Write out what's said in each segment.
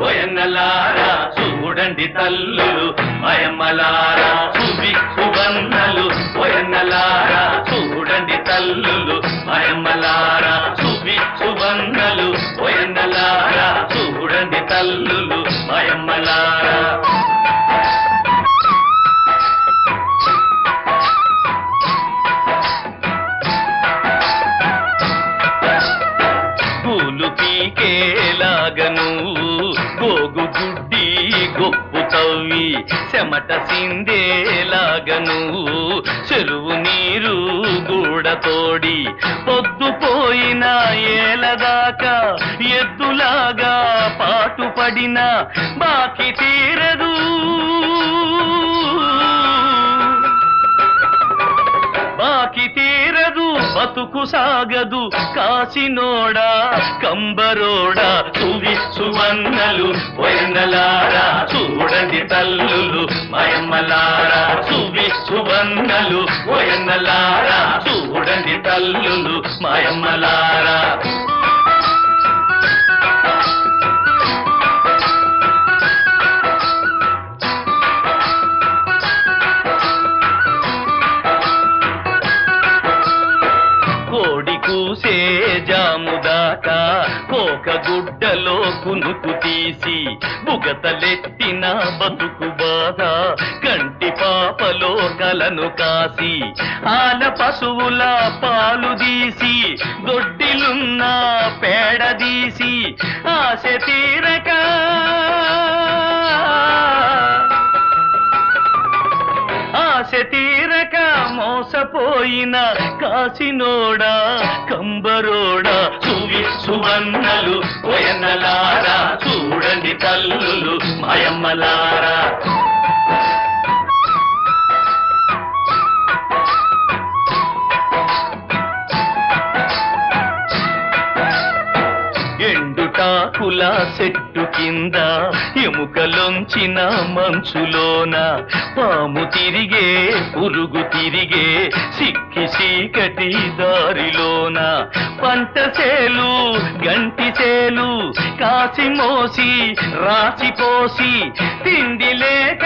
ఓయన్నలారా చూడండి తల్లులు మాయమ్మలారా సువి సువన్నలు ఓయన్నలారా చూడండి తల్లులు మాయమ్మలారా సువి సువన్నలు ఓయన్నలారా చూడండి తల్లులు మాయమ్మలారా పూలు పీకేలాగను గోగు గుడ్డి గొప్పు తవ్వి చెమట సిందేలాగను చెరువు నీరు గూడతోడి పొద్దుపోయిన ఏలదాకా ఎద్దులాగా పాటుపడిన బాకి తీరదు బాకి తీరదు బతుకు సాగదు కాసినోడా కంబరోడా సువి సువన్నలు పోయన్నలారా చూడండి తల్లులు మయమ్మలారా సువి సువన్నలు పోయన్నలారా చూడండి తల్లులు మయమ్మలారా కోడి కూసే జాము దాకా కోక గుడ్డలో కునుకు తీసి బుగతలెత్తిన బతుకు బాధ కంటి పాపలో కలను కాసి ఆల పశువుల పాలు తీసి దొడ్డిలున్న పేడ తీసి ఆశ తీరక ఆశ తీరక మోసపోయిన కాసినోడా కంబరోడా సువి సువన్నలు పోయన్నలారా చూడండి తల్లులు మాయమ్మలారా ఎండుటాకుల చెట్టు కింద ఎముకలొంచిన మంచులోన పాము తిరిగే పురుగు తిరిగే సిక్కి చీకటి దారిలోన పంట సేలు గంటి సేలు కాసి మోసి రాసిపోసి తిండి లేక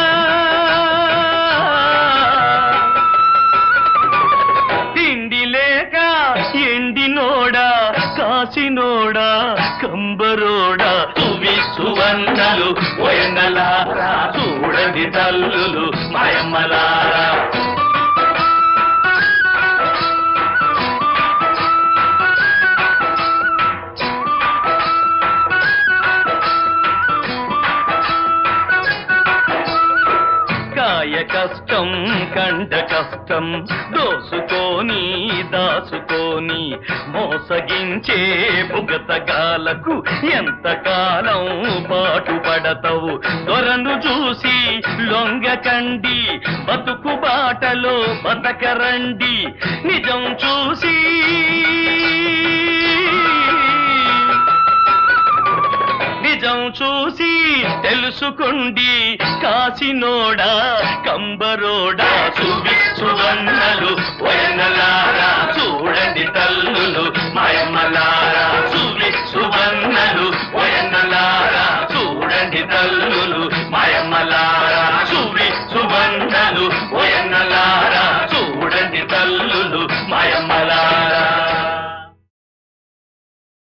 తిండి లేక ఎండినోడా కాసినోడా కంబరోడా సువి సువన్నలు వయనలారా చూడండి తల్లులు మాయమ్మలారా కాయ కష్టం కండ కష్టం దోసుకొని దాచుకొని మోసగించే బుగతగాలకు ఎంతకాలం పాటు పడతావు దొరను చూసి లొంగకండి బతుకు బాటలో బతకరండి నిజం చూసి నిజం చూసి తెలుసుకోండి కాసినోడా కంబరోడా సువి